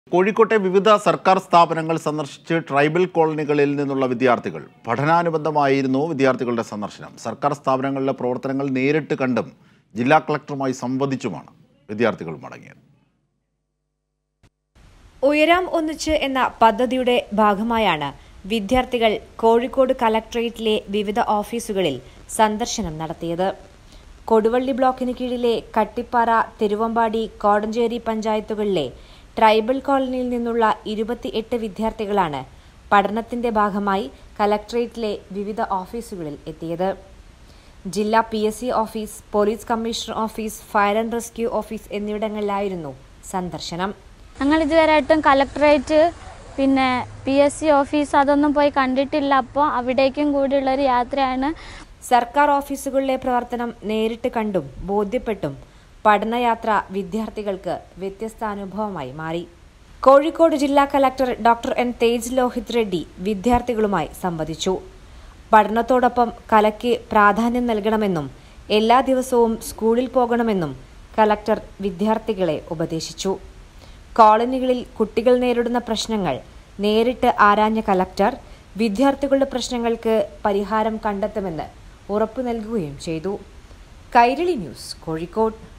കോഴിക്കോട്ടെ വിവിധ സർക്കാർ സ്ഥാപനങ്ങൾ സന്ദർശിച്ച് ട്രൈബൽ കോളനികളിൽ നിന്നുള്ള വിദ്യാർത്ഥികൾ പഠനാനുബന്ധമായിരുന്നു വിദ്യാർത്ഥികളുടെ സന്ദർശനം സർക്കാർ സ്ഥാപനങ്ങളിലെ പ്രവർത്തനങ്ങൾ നേരിട്ട് കണ്ടും ജില്ലാ കളക്ടറുമായി സംവദിച്ചുമാണ് വിദ്യാർത്ഥികൾ മടങ്ങിയത് ഉയരാം ഒന്നിച്ച് എന്ന പദ്ധതിയുടെ ഭാഗമായാണ് വിദ്യാർത്ഥികൾ കോഴിക്കോട് കലക്ട്രേറ്റിലെ വിവിധ ഓഫീസുകളിൽ സന്ദർശനം നടത്തിയത് കൊടുവള്ളി ബ്ലോക്കിന് കീഴിലെ കട്ടിപ്പാറ തിരുവമ്പാടി കോടഞ്ചേരി പഞ്ചായത്തുകളിലെ ട്രൈബൽ കോളനിയിൽ നിന്നുള്ള ഇരുപത്തിയെട്ട് വിദ്യാർത്ഥികളാണ് പഠനത്തിന്റെ ഭാഗമായി കലക്ട്രേറ്റിലെ വിവിധ ഓഫീസുകളിൽ എത്തിയത് ജില്ലാ P S C office police commissioner office fire and rescue office എന്നിവിടങ്ങളിലായിരുന്നു സന്ദർശനം ഞങ്ങൾ ഇതുവരെയായിട്ടും കളക്ടറേറ്റ് പിന്നെ പി എസ് സി ഓഫീസ് അതൊന്നും പോയി കണ്ടിട്ടില്ല അപ്പോൾ അവിടേക്കും കൂടിയുള്ളൊരു യാത്രയാണ് സർക്കാർ ഓഫീസുകളിലെ പ്രവർത്തനം നേരിട്ട് കണ്ടും ബോധ്യപ്പെട്ടും പഠനയാത്ര വിദ്യാർത്ഥികൾക്ക് വ്യത്യസ്ത അനുഭവമായി മാറി കോഴിക്കോട് ജില്ലാ collector doctor N Tej Lohith Reddy വിദ്യാർത്ഥികളുമായി സംവദിച്ചു പഠനത്തോടൊപ്പം കലയ്ക്ക് പ്രാധാന്യം നൽകണമെന്നും എല്ലാ ദിവസവും സ്കൂളിൽ പോകണമെന്നും കലക്ടർ വിദ്യാർത്ഥികളെ ഉപദേശിച്ചു കോളനികളിൽ കുട്ടികൾ നേരിടുന്ന പ്രശ്നങ്ങൾ നേരിട്ട് ആരാഞ്ഞ കലക്ടർ വിദ്യാർത്ഥികളുടെ പ്രശ്നങ്ങൾക്ക് പരിഹാരം കണ്ടെത്തുമെന്ന് ഉറപ്പു നൽകുകയും ചെയ്തു കൈരളി ന്യൂസ് കോഴിക്കോട്